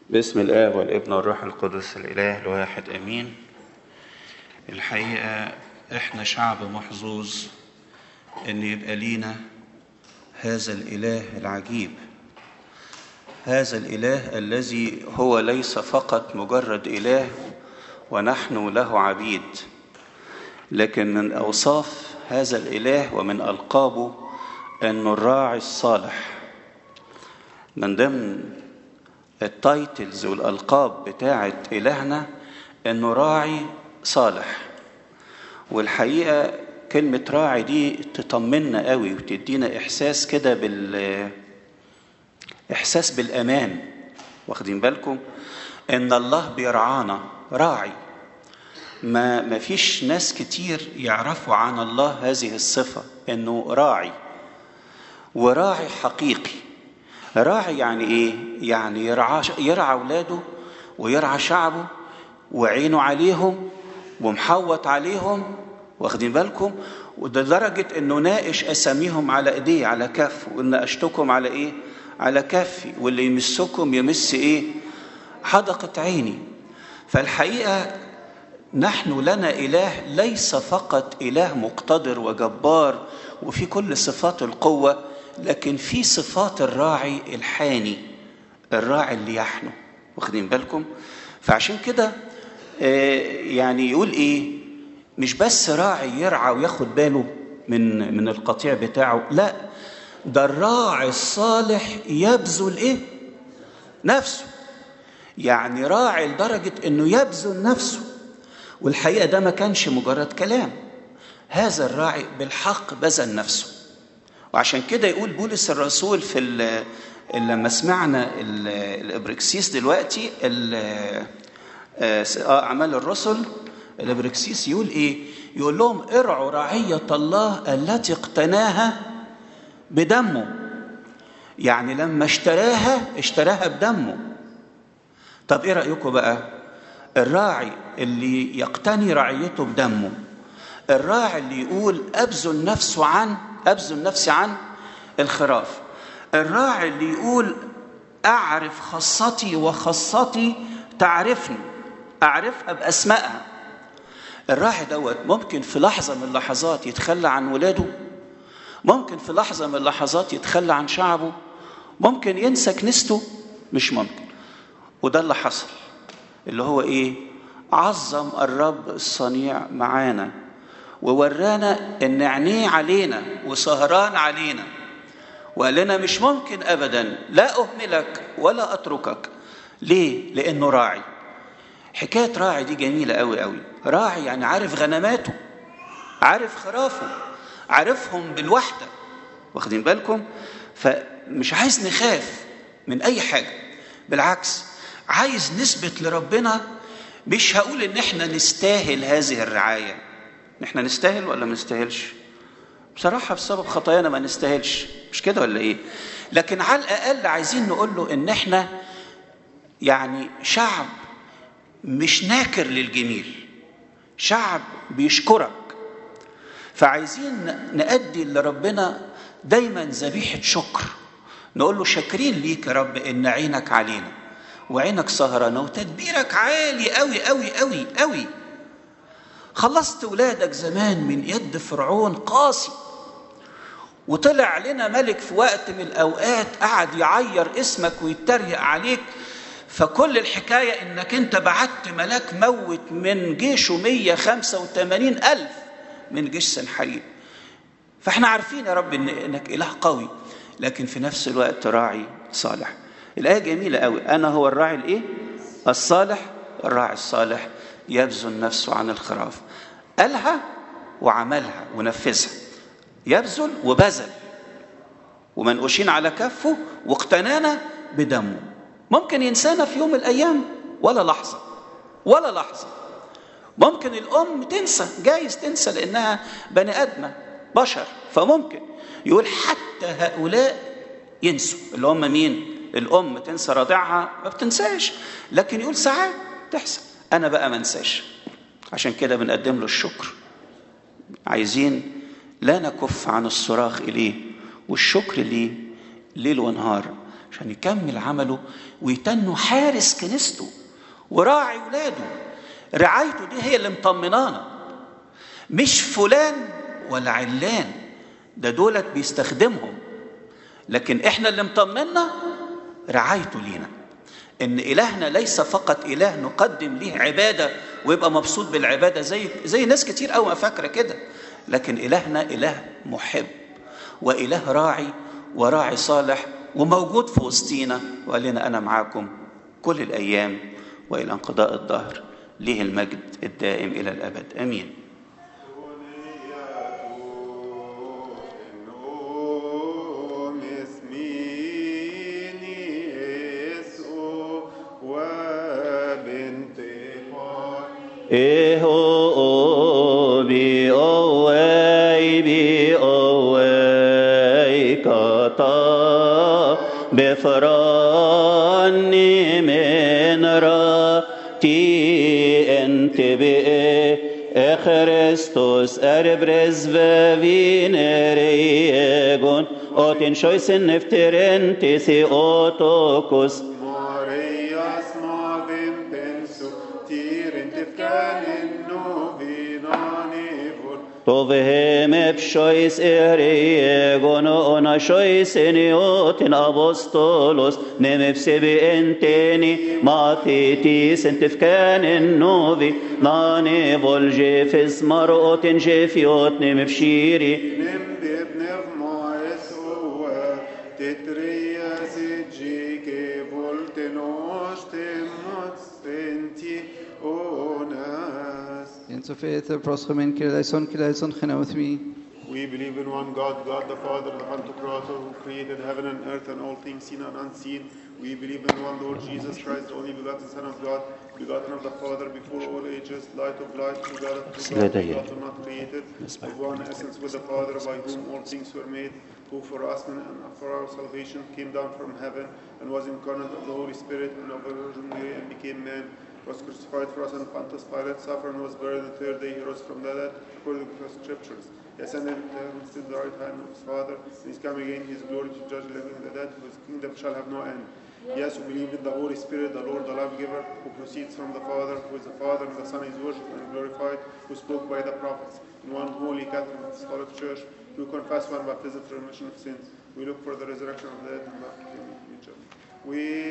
باسم الآب والابن والروح القدس الإله الواحد أمين الحقيقة إحنا شعب محظوظ إن يبقى لينا هذا الإله العجيب هذا الإله الذي هو ليس فقط مجرد إله ونحن له عبيد لكن من أوصاف هذا الإله ومن ألقابه أنه الراعي الصالح من ضمن التايتلز والألقاب بتاعة إلهنا أنه راعي صالح والحقيقة كلمة راعي دي تطمنا قوي وتدينا إحساس كده بال إحساس بالأمان واخدين بالكم إن الله بيرعانا راعي ما ما فيش ناس كتير يعرفوا عن الله هذه الصفة إنه راعي وراعي حقيقي راعي يعني ايه يعني يرعى يرعى اولاده ويرعى شعبه وعينه عليهم ومحوط عليهم واخدين بالكم ولدرجة انه ناقش اساميهم على ايديه على كف وان اشتكم على ايه على كفي واللي يمسكم يمس ايه حدقة عيني فالحقيقة نحن لنا إله ليس فقط إله مقتدر وجبار وفي كل صفات القوة لكن في صفات الراعي الحاني الراعي اللي يحنو واخدين بالكم فعشان كده يعني يقول ايه مش بس راعي يرعى وياخد باله من من القطيع بتاعه لا ده الراعي الصالح يبذل ايه نفسه يعني راعي لدرجة انه يبذل نفسه والحقيقة ده ما كانش مجرد كلام هذا الراعي بالحق بذل نفسه وعشان كده يقول بولس الرسول في لما سمعنا الابركسيس دلوقتي اعمال الرسل الابركسيس يقول ايه يقول لهم ارعوا رعيه الله التي اقتناها بدمه يعني لما اشتراها اشتراها بدمه طب ايه رايكم بقى الراعي اللي يقتني رعيته بدمه الراعي اللي يقول ابذل نفسه عن أبذل نفسي عن الخراف الراعي اللي يقول أعرف خاصتي وخاصتي تعرفني أعرفها بأسمائها الراعي دوت ممكن في لحظة من اللحظات يتخلى عن ولاده ممكن في لحظة من اللحظات يتخلى عن شعبه ممكن ينسى كنيسته مش ممكن وده اللي حصل اللي هو ايه عظم الرب الصنيع معانا وورانا ان عينيه علينا وسهران علينا وقال لنا مش ممكن ابدا لا اهملك ولا اتركك ليه لانه راعي حكايه راعي دي جميله قوي قوي راعي يعني عارف غنماته عارف خرافه عارفهم بالوحده واخدين بالكم فمش عايز نخاف من اي حاجه بالعكس عايز نثبت لربنا مش هقول ان احنا نستاهل هذه الرعايه احنا نستاهل ولا ما نستاهلش بصراحة بسبب خطايانا ما نستاهلش مش كده ولا ايه لكن على الأقل عايزين نقول له ان احنا يعني شعب مش ناكر للجميل شعب بيشكرك فعايزين نأدي لربنا دايما ذبيحة شكر نقول له شاكرين ليك يا رب ان عينك علينا وعينك سهرانة وتدبيرك عالي قوي قوي قوي قوي خلصت ولادك زمان من يد فرعون قاسي وطلع لنا ملك في وقت من الأوقات قعد يعير اسمك ويتريق عليك فكل الحكاية إنك أنت بعت ملاك موت من جيشه 185 ألف من جيش سنحريب فاحنا عارفين يا رب إن إنك إله قوي لكن في نفس الوقت راعي صالح الآية جميلة قوي أنا هو الراعي الإيه؟ الصالح الراعي الصالح يبذل نفسه عن الخراف قالها وعملها ونفذها يبذل وبذل ومنقوشين على كفه واقتنانا بدمه ممكن ينسانا في يوم من الايام ولا لحظه ولا لحظه ممكن الام تنسى جايز تنسى لانها بني ادمه بشر فممكن يقول حتى هؤلاء ينسوا اللي هم مين الام تنسى رضيعها ما بتنساش لكن يقول ساعات تحصل انا بقى ما انساش عشان كده بنقدم له الشكر عايزين لا نكف عن الصراخ اليه والشكر ليه ليل ونهار عشان يكمل عمله ويتنه حارس كنيسته وراعي ولاده رعايته دي هي اللي مطمنانا مش فلان ولا علان ده دولت بيستخدمهم لكن احنا اللي مطمنا رعايته لينا ان الهنا ليس فقط اله نقدم ليه عباده ويبقى مبسوط بالعباده زي زي ناس كتير قوي فاكره كده لكن الهنا اله محب واله راعي وراعي صالح وموجود في وسطينا وقال لنا انا معاكم كل الايام والى انقضاء الدهر ليه المجد الدائم الى الابد امين Eho bi owei bi owei kata befrani men ra ti ente bi e Christus er brezve vineregon otin shoysen nefteren tisi otokos Marias magin pensu, tirin tifkanin novinani vur. Tovhem epshois eriegon ona shois eniotin apostolos nemepsebi enteni matitis entifkan ennovi nani volje fis marotin jefiot nemepshiri Nim bibnev maes uwe, titria sigike voltenos temuts venti onas. In so faith, proschamin, kilaison, kilaison, chenauthmi. We believe in one God, God the Father, the Pantocrator, who created heaven and earth and all things seen and unseen. We believe in one Lord Jesus Christ, the only begotten Son of God, begotten of the Father before all ages, light of light, true God of true God, Slideye. begotten, not created, of one essence with the Father, by whom all things were made, who for us and for our salvation came down from heaven and was incarnate of the Holy Spirit and of the Virgin Mary and became man was crucified for us on Pontius Pilate, suffered and was buried, and the third day he rose from the dead, according to the scriptures. He ascended into heaven, stood at the right hand of his Father, and he is coming again in his glory to judge the living and the dead, whose kingdom shall have no end. Yes, we believe in the Holy Spirit, the Lord, the life giver, who proceeds from the Father, who is the Father, and the Son is worshipped and glorified, who spoke by the prophets. In one holy Catholic Apostolic Church, we confess one baptism for remission of sins. We look for the resurrection of the dead and life of the future. We